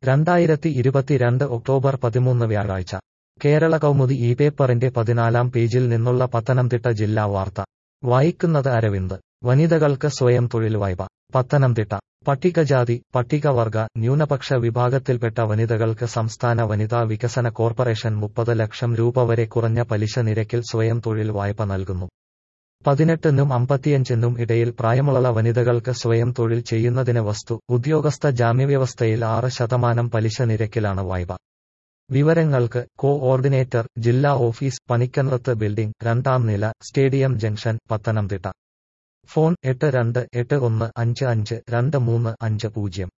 രണ്ടായിരത്തി ഇരുപത്തിരണ്ട് ഒക്ടോബർ പതിമൂന്ന് വ്യാഴാഴ്ച കേരള കൗമുദി ഈ പേപ്പറിന്റെ പതിനാലാം പേജിൽ നിന്നുള്ള പത്തനംതിട്ട ജില്ലാ വാർത്ത വായിക്കുന്നത് അരവിന്ദ് വനിതകൾക്ക് സ്വയം തൊഴിൽ വായ്പ പത്തനംതിട്ട പട്ടികജാതി പട്ടികവർഗ ന്യൂനപക്ഷ വിഭാഗത്തിൽപ്പെട്ട വനിതകൾക്ക് സംസ്ഥാന വനിതാ വികസന കോർപ്പറേഷൻ മുപ്പത് ലക്ഷം രൂപ വരെ കുറഞ്ഞ പലിശ നിരക്കിൽ സ്വയം തൊഴിൽ വായ്പ നൽകുന്നു പതിനെട്ടിനും അമ്പത്തിയഞ്ചിനും ഇടയിൽ പ്രായമുള്ള വനിതകൾക്ക് സ്വയം തൊഴിൽ ചെയ്യുന്നതിന് വസ്തു ഉദ്യോഗസ്ഥ ജാമ്യവ്യവസ്ഥയിൽ ആറ് ശതമാനം പലിശ നിരക്കിലാണ് വായ്പ വിവരങ്ങൾക്ക് കോ ഓർഡിനേറ്റർ ജില്ലാ ഓഫീസ് പണിക്കൻറത്ത് ബിൽഡിംഗ് രണ്ടാം നില സ്റ്റേഡിയം ജംഗ്ഷൻ പത്തനംതിട്ട ഫോൺ എട്ട് രണ്ട് എട്ട് ഒന്ന് അഞ്ച് അഞ്ച് രണ്ട് മൂന്ന് അഞ്ച് പൂജ്യം